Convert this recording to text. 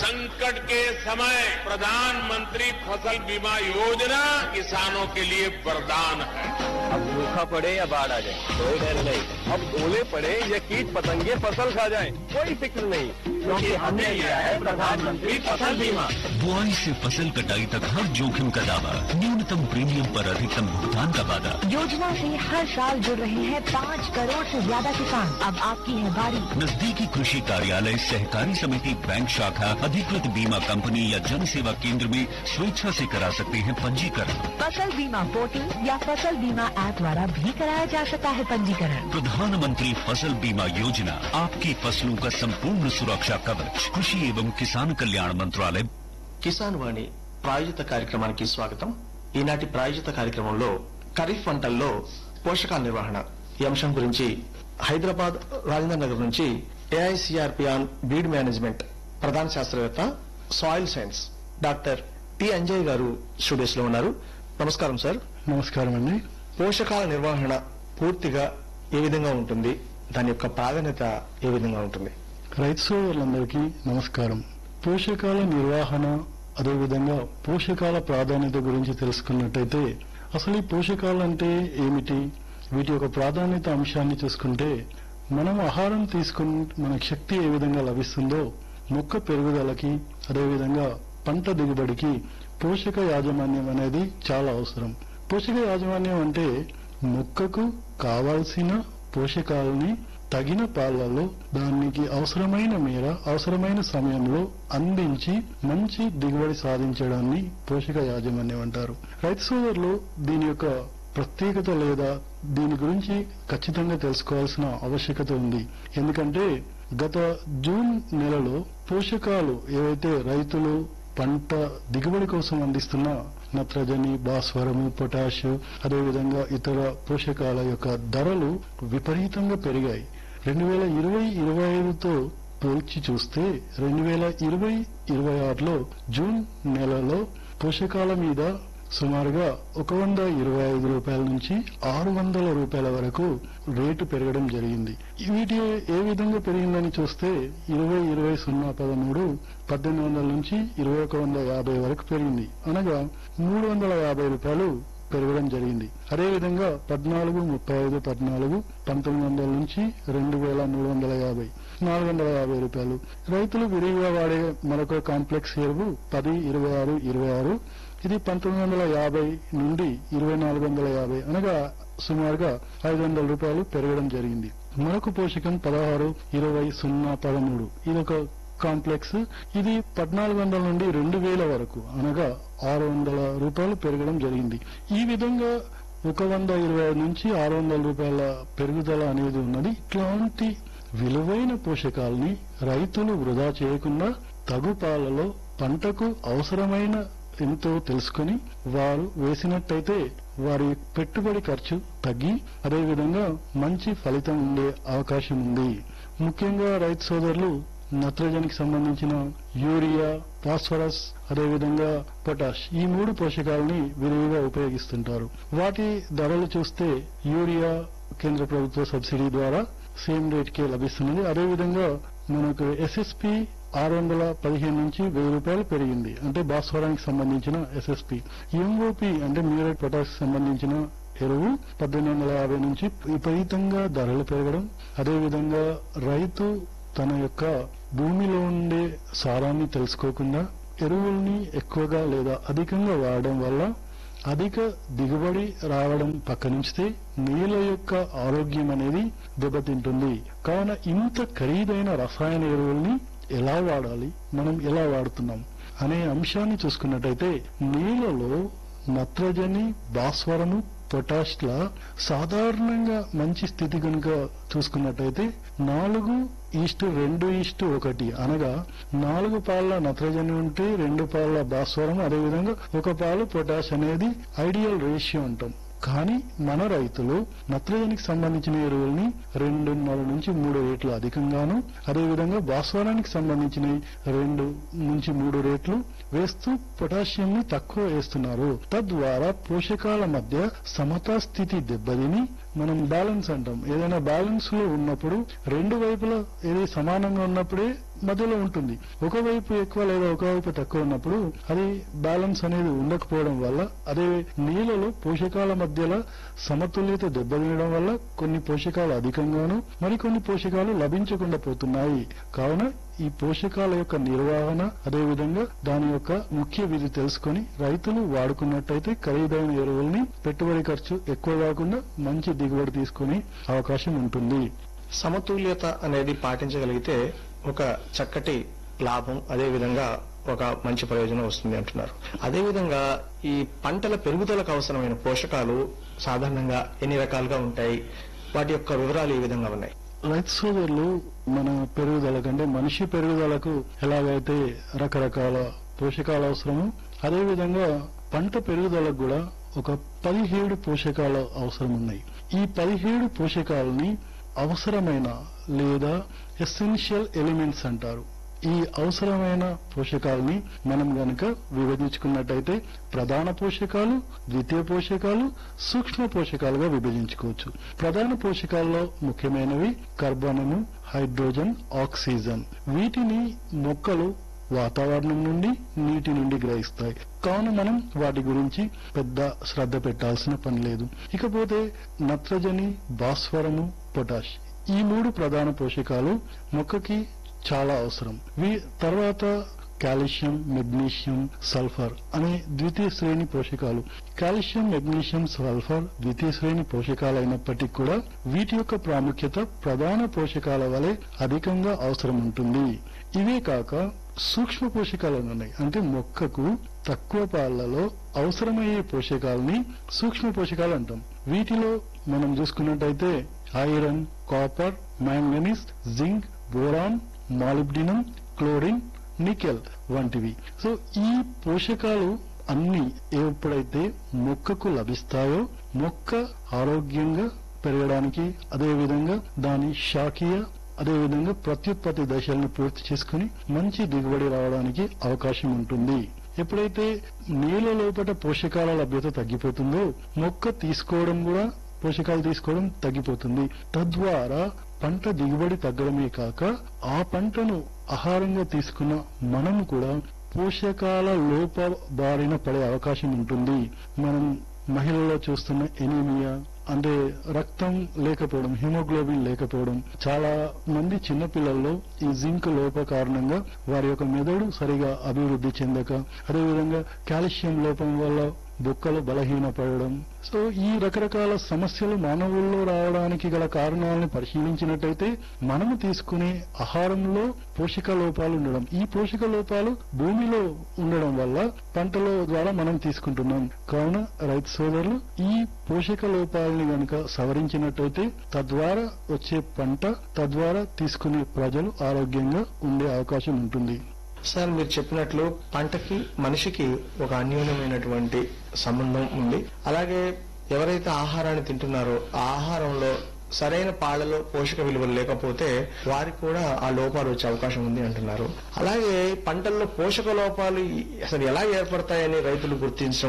संकट के समय प्रधानमंत्री फसल बीमा योजना किसानों के लिए वरदान है अब सूखा पड़े या बाढ़ आ जाए कोई डर नहीं अब ओले पड़े या कीट पतंगे फसल खा जाए कोई फिक्र नहीं क्योंकि हमने लिया है प्रधानमंत्री फसल बीमा बुआई से फसल कटाई तक हर जोखिम का दावा न्यूनतम प्रीमियम पर अधिकतम भुगतान का वादा योजना से हर साल जुड़ रहे हैं पाँच करोड़ से ज्यादा किसान अब आपकी है बारी नजदीकी कृषि कार्यालय सहकारी समिति बैंक शाखा अधिकृत बीमा कंपनी या जन सेवा केंद्र में स्वेच्छा से करा सकते हैं पंजीकरण फसल बीमा पोर्टल या फसल बीमा ऐप द्वारा भी कराया जा सकता है पंजीकरण प्रधानमंत्री फसल बीमा योजना आपकी फसलों का संपूर्ण सुरक्षा कवच कृषि एवं किसान कल्याण मंत्रालय కిసాన్ వాణి ప్రాయోజిత కార్యక్రమానికి స్వాగతం ఈనాటి ప్రాయోజిత కార్యక్రమంలో ఖరీఫ్ పంటల్లో పోషకాల నిర్వహణ ఈ అంశం గురించి హైదరాబాద్ రాజేంద్ర నగర్ నుంచి ఏఐసిఆర్పిఆన్ బీడ్ మేనేజ్మెంట్ ప్రధాన శాస్త్రవేత్త soil science doctor T Anjay garu studios లో ఉన్నారు నమస్కారం సార్ నమస్కారం అండి పోషకాల నిర్వహణ పూర్తిగా ఏ విధంగా ఉంటుంది దాని యొక్క ప్రాధాన్యత ఏ విధంగా ఉంటుంది రైతు సోదరులందరికీ నమస్కారం పోషకాల నిర్వహణ అదేవిధంగా పోషకాల ప్రాధాన్యత గురించి తెలుసుకున్నట్టయితే అసలు ఈ పోషకాలు అంటే ఏమిటి వీటి యొక్క ప్రాధాన్యత అంశాన్ని చూసుకుంటే మనం ఆహారం తీసుకుని మనకు శక్తి ఏ విధంగా లభిస్తుందో మొక్క పెరుగుదలకి అదేవిధంగా పంట దిగుబడికి పోషక యాజమాన్యం అనేది చాలా అవసరం పోషక యాజమాన్యం అంటే మొక్కకు కావాల్సిన పోషకాలని తగిన పాలలో దానికి అవసరమైన మేర అవసరమైన సమయంలో అందించి మంచి దిగుబడి సాధించడాన్ని పోషక యాజమాన్యం అంటారు రైతు సోదరులు దీని యొక్క ప్రత్యేకత లేదా దీని గురించి ఖచ్చితంగా తెలుసుకోవాల్సిన ఆవశ్యకత ఉంది ఎందుకంటే గత జూన్ నెలలో పోషకాలు ఏవైతే రైతులు పంట దిగుబడి కోసం అందిస్తున్న నత్రజని భాస్వరము పొటాష్ అదేవిధంగా ఇతర పోషకాల యొక్క ధరలు విపరీతంగా పెరిగాయి రెండు వేల ఇరవై ఇరవై ఐదుతో పోల్చి చూస్తే రెండు వేల ఇరవై ఇరవై ఆరులో జూన్ నెలలో పోషకాల మీద సుమారుగా ఒక వంద ఇరవై ఐదు రూపాయల నుంచి ఆరు వందల రూపాయల వరకు రేటు పెరగడం జరిగింది వీటి ఏ విధంగా పెరిగిందని చూస్తే ఇరవై ఇరవై సున్నా పదమూడు పద్దెనిమిది వందల నుంచి ఇరవై ఒక వంద యాభై వరకు పెరిగింది అనగా మూడు వందల యాభై రూపాయలు పెరగడం జరిగింది అదేవిధంగా పద్నాలుగు ముప్పై ఐదు పద్నాలుగు పంతొమ్మిది వందల నుంచి రెండు వేల మూడు వందల యాభై నాలుగు వందల యాభై రూపాయలు రైతులు విరివిగా వాడే మరొక కాంప్లెక్స్ ఎరువు పది ఇరవై ఆరు ఇరవై ఆరు ఇది పంతొమ్మిది వందల యాభై నుండి ఇరవై నాలుగు వందల యాభై అనగా సుమారుగా ఐదు వందల రూపాయలు పెరగడం జరిగింది మరొక పోషకం పదహారు ఇరవై సున్నా పదమూడు ఇదొక కాంప్లెక్స్ ఇది పద్నాలుగు వందల నుండి రెండు వేల వరకు అనగా ఆరు వందల రూపాయలు పెరగడం జరిగింది ఈ విధంగా ఒక వంద ఇరవై ఐదు నుంచి ఆరు వందల రూపాయల పెరుగుదల అనేది ఉన్నది ఇట్లాంటి విలువైన పోషకాలని రైతులు వృధా చేయకుండా తగు పాలలో పంటకు అవసరమైన ఎంతో తెలుసుకుని వారు వేసినట్టయితే వారి పెట్టుబడి ఖర్చు తగ్గి అదేవిధంగా మంచి ఫలితం ఉండే అవకాశం ఉంది ముఖ్యంగా రైతు సోదరులు నత్రజనికి సంబంధించిన యూరియా ఫాస్ఫరస్ అదేవిధంగా పొటాష్ ఈ మూడు పోషకాలని విరివిగా ఉపయోగిస్తుంటారు వాటి ధరలు చూస్తే యూరియా కేంద్ర ప్రభుత్వ సబ్సిడీ ద్వారా సేమ్ రేట్ కే లభిస్తున్నది అదేవిధంగా మనకు ఎస్ఎస్పి ఆరు వందల పదిహేను నుంచి వెయ్యి రూపాయలు పెరిగింది అంటే భాస్వరానికి సంబంధించిన ఎస్ఎస్పి ఎంఓపి అంటే మ్యూరేట్ పొటాష్ సంబంధించిన ఎరువు పద్దెనిమిది వందల యాభై నుంచి విపరీతంగా ధరలు పెరగడం అదేవిధంగా రైతు తన యొక్క భూమిలో ఉండే సారాన్ని తెలుసుకోకుండా ఎరువుల్ని ఎక్కువగా లేదా అధికంగా వాడడం వల్ల అధిక దిగుబడి రావడం పక్కనుంచితే నేల యొక్క ఆరోగ్యం అనేది దెబ్బతింటుంది కావున ఇంత ఖరీదైన రసాయన ఎరువుల్ని ఎలా వాడాలి మనం ఎలా వాడుతున్నాం అనే అంశాన్ని చూసుకున్నట్టయితే నేలలో నత్రజని భాస్వరము పొటాష్ల సాధారణంగా మంచి స్థితి కనుక చూసుకున్నట్టయితే నాలుగు ఈస్టు రెండు ఈస్టు ఒకటి అనగా నాలుగు పాల నత్రజని ఉంటే రెండు పాల భాస్వరం అదేవిధంగా ఒక పాలు పొటాష్ అనేది ఐడియల్ రేషియో అంటాం కానీ మన రైతులు నత్రజనికి సంబంధించిన ఎరువుల్ని రెండున్నర నుంచి మూడు రేట్లు అధికంగాను అదేవిధంగా భాస్వరానికి సంబంధించిన రెండు నుంచి మూడు రేట్లు వేస్తూ పొటాషియం ని తక్కువ వేస్తున్నారు తద్వారా పోషకాల మధ్య సమతా స్థితి దెబ్బతిని మనం బ్యాలెన్స్ అంటాం ఏదైనా బ్యాలెన్స్ లో ఉన్నప్పుడు రెండు వైపులా ఏది సమానంగా ఉన్నప్పుడే మధ్యలో ఉంటుంది ఒకవైపు ఎక్కువ లేదా ఒకవైపు తక్కువ ఉన్నప్పుడు అది బ్యాలెన్స్ అనేది ఉండకపోవడం వల్ల అదే నీళ్ళలో పోషకాల మధ్యలో సమతుల్యత దెబ్బతినడం వల్ల కొన్ని పోషకాలు అధికంగాను మరికొన్ని పోషకాలు లభించకుండా పోతున్నాయి కావున ఈ పోషకాల యొక్క నిర్వహణ అదేవిధంగా దాని యొక్క ముఖ్య విధి తెలుసుకొని రైతులు వాడుకున్నట్టయితే ఖరీదైన ఎరువుల్ని పెట్టుబడి ఖర్చు ఎక్కువ కాకుండా మంచి దిగుబడి తీసుకునే అవకాశం ఉంటుంది సమతుల్యత అనేది పాటించగలిగితే ఒక చక్కటి లాభం అదే విధంగా ఒక మంచి ప్రయోజనం వస్తుంది అంటున్నారు అదే విధంగా ఈ పంటల పెరుగుదలకు అవసరమైన పోషకాలు సాధారణంగా ఎన్ని రకాలుగా ఉంటాయి వాటి యొక్క వివరాలు ఈ విధంగా ఉన్నాయి రైతు సోదరులు మన పెరుగుదల కంటే మనిషి పెరుగుదలకు ఎలాగైతే రకరకాల పోషకాలు అవసరమో అదేవిధంగా పంట పెరుగుదలకు కూడా ఒక పదిహేడు పోషకాలు అవసరం ఉన్నాయి ఈ పదిహేడు పోషకాలని అవసరమైన లేదా ఎసెన్షియల్ ఎలిమెంట్స్ అంటారు ఈ అవసరమైన పోషకాలని మనం గనక విభజించుకున్నట్టయితే ప్రధాన పోషకాలు ద్వితీయ పోషకాలు సూక్ష్మ పోషకాలుగా విభజించుకోవచ్చు ప్రధాన పోషకాల్లో ముఖ్యమైనవి కార్బనము హైడ్రోజన్ ఆక్సిజన్ వీటిని మొక్కలు వాతావరణం నుండి నీటి నుండి గ్రహిస్తాయి కావున మనం వాటి గురించి పెద్ద శ్రద్ధ పెట్టాల్సిన పని లేదు ఇకపోతే నత్రజని భాస్వరము పొటాష్ ఈ మూడు ప్రధాన పోషకాలు మొక్కకి చాలా అవసరం వీ తర్వాత కాల్షియం మెగ్నీషియం సల్ఫర్ అనే ద్వితీయ శ్రేణి పోషకాలు కాల్షియం మెగ్నీషియం సల్ఫర్ ద్వితీయ శ్రేణి పోషకాలైనప్పటికీ కూడా వీటి యొక్క ప్రాముఖ్యత ప్రధాన పోషకాల వలె అధికంగా అవసరం ఉంటుంది ఇవే కాక సూక్ష్మ పోషకాలు అని ఉన్నాయి అంటే మొక్కకు తక్కువ పాలలో అవసరమయ్యే పోషకాలని సూక్ష్మ పోషకాలు అంటాం వీటిలో మనం చూసుకున్నట్టయితే iron copper manganese zinc boron molybdenum chlorine nickel వంటివి సో ఈ పోషకాలు అన్ని ఎప్పుడైతే మొక్కకు లభిస్తాయో మొక్క ఆరోగ్యంగా పెరగడానికి అదేవిధంగా దాని శాఖీయ అదేవిధంగా ప్రత్యుత్పత్తి దశలను పూర్తి చేసుకుని మంచి దిగుబడి రావడానికి అవకాశం ఉంటుంది ఎప్పుడైతే నీళ్ళ లోపల పోషకాల లభ్యత తగ్గిపోతుందో మొక్క తీసుకోవడం కూడా పోషకాలు తీసుకోవడం తగ్గిపోతుంది తద్వారా పంట దిగుబడి తగ్గడమే కాక ఆ పంటను ఆహారంగా తీసుకున్న మనం కూడా పోషకాల లోప బారిన పడే అవకాశం ఉంటుంది మనం మహిళల్లో చూస్తున్న ఎనీమియా అంటే రక్తం లేకపోవడం హిమోగ్లోబిన్ లేకపోవడం చాలా మంది చిన్నపిల్లల్లో ఈ జింక్ లోప కారణంగా వారి యొక్క మెదడు సరిగా అభివృద్ధి చెందక అదేవిధంగా కాల్షియం లోపం వల్ల బొక్కలు బలహీనపడడం సో ఈ రకరకాల సమస్యలు మానవుల్లో రావడానికి గల కారణాలను పరిశీలించినట్టయితే మనము తీసుకునే ఆహారంలో పోషక లోపాలు ఉండడం ఈ పోషక లోపాలు భూమిలో ఉండడం వల్ల పంటల ద్వారా మనం తీసుకుంటున్నాం కావున రైతు సోదరులు ఈ పోషక లోపాలని గనక సవరించినట్టయితే తద్వారా వచ్చే పంట తద్వారా తీసుకునే ప్రజలు ఆరోగ్యంగా ఉండే అవకాశం ఉంటుంది సార్ మీరు చెప్పినట్లు పంటకి మనిషికి ఒక అన్యోన్యమైనటువంటి సంబంధం ఉంది అలాగే ఎవరైతే ఆహారాన్ని తింటున్నారో ఆ ఆహారంలో సరైన పాలలో పోషక విలువలు లేకపోతే వారికి కూడా ఆ లోపాలు వచ్చే అవకాశం ఉంది అంటున్నారు అలాగే పంటల్లో పోషక లోపాలు అసలు ఎలా ఏర్పడతాయని రైతులు గుర్తించడం